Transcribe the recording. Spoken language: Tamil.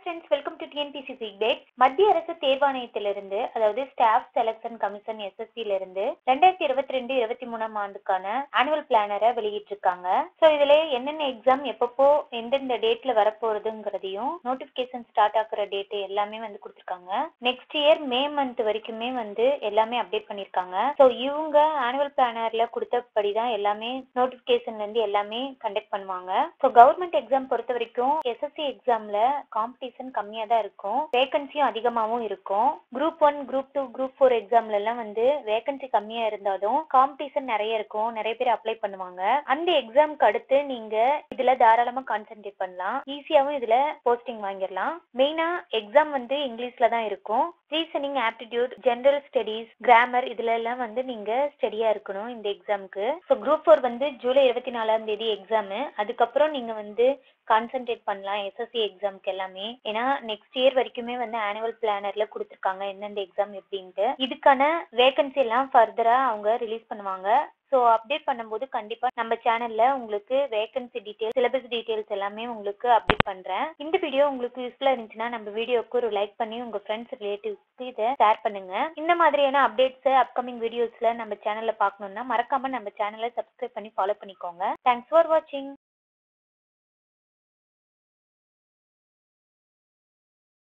friends welcome to TNPSC feedback மத்திய அரசு தேர்வாணையத்திலிருந்து அதாவது ஸ்டாஃப் செலக்ஷன் கமிஷன் எஸ்எஸ்சில இருந்து ரெண்டாயிரத்தி இருபத்தி ரெண்டு இருபத்தி மூணாம் ஆண்டுக்கான ஆனுவல் பிளானரை வெளியிட்டிருக்காங்க ஸோ இதுல என்னென்ன எக்ஸாம் எப்பப்போ எந்தெந்த டேட்ல வரப்போறதுங்கிறதையும் நோட்டிபிகேஷன் ஸ்டார்ட் ஆகுற டேட் எல்லாமே வந்து கொடுத்துருக்காங்க நெக்ஸ்ட் இயர் மே மந்த் வரைக்குமே வந்து எல்லாமே அப்டேட் பண்ணிருக்காங்க ஸோ இவங்க ஆனுவல் பிளானர்ல கொடுத்தபடி தான் எல்லாமே நோட்டிபிகேஷன்ல இருந்து எல்லாமே கண்டக்ட் பண்ணுவாங்க ஸோ கவர்மெண்ட் எக்ஸாம் பொறுத்த வரைக்கும் எஸ்எஸ்சி எக்ஸாம்ல காம்படிஷன் கம்மியா தான் இருக்கும் வேகன்சியும் அதிகமாகவும் இருக்கும் group one group two group four எக்ஸாம்ல எல்லாம் வந்து வேகன்சி கம்மியா இருந்தாலும் காம்படிஷன் நிறைய இருக்கும் நிறைய பேர் அப்ளை பண்ணுவாங்க அந்த எக்ஸாம்க்கு அடுத்து நீங்க இதுல தாராளமா கான்சென்ட்ரேட் பண்ணலாம் ஈஸியாவும் இதுல போஸ்டிங் வாங்கிடலாம் மெயினா எக்ஸாம் வந்து இங்கிலீஷ்ல தான் இருக்கும் reasoning aptitude general studies grammar இதுல எல்லாம் வந்து நீங்க ஸ்டடியா இருக்கணும் இந்த எக்ஸாம்க்கு ஸோ குரூப் ஃபோர் வந்து ஜூலை இருபத்தி நாலாம் தேதி எக்ஸாம் அதுக்கப்புறம் நீங்க வந்து கான்சென்ட்ரேட் பண்ணலாம் எஸ்எஸ்சி எக்ஸாம்க்கு எல்லாமே ஏன்னா நெக்ஸ்ட் இயர் வரைக்குமே வந்து ஆனுவல் பிளானர்ல கொடுத்துருக்காங்க எந்தெந்த எக்ஸாம் எப்படின்ட்டு இதுக்கான வேகன்சி எல்லாம் ஃபர்தரா அவங்க ரிலீஸ் பண்ணுவாங்க ஸோ அப்டேட் பண்ணும்போது கண்டிப்பா நம்ம சேனல்ல உங்களுக்கு வேகன்சி டீடைல்ஸ் சிலபஸ் டீடைல்ஸ் எல்லாமே உங்களுக்கு அப்டேட் பண்றேன் இந்த வீடியோ உங்களுக்கு யூஸ்ஃபுல்லா இருந்துச்சுன்னா நம்ம வீடியோக்கு ஒரு லைக் பண்ணி உங்க ஃப்ரெண்ட்ஸ் ரிலேட்டிவ்ஸ்க்கு இதை ஷேர் பண்ணுங்க இந்த மாதிரியான அப்டேட்ஸ் அப்கமிங் வீடியோஸ்ல நம்ம சேனல்ல பார்க்கணும்னா மறக்காம நம்ம சேனலை சப்ஸ்கிரைப் பண்ணி ஃபாலோ பண்ணிக்கோங்க தேங்க்ஸ் ஃபார் வாட்சிங்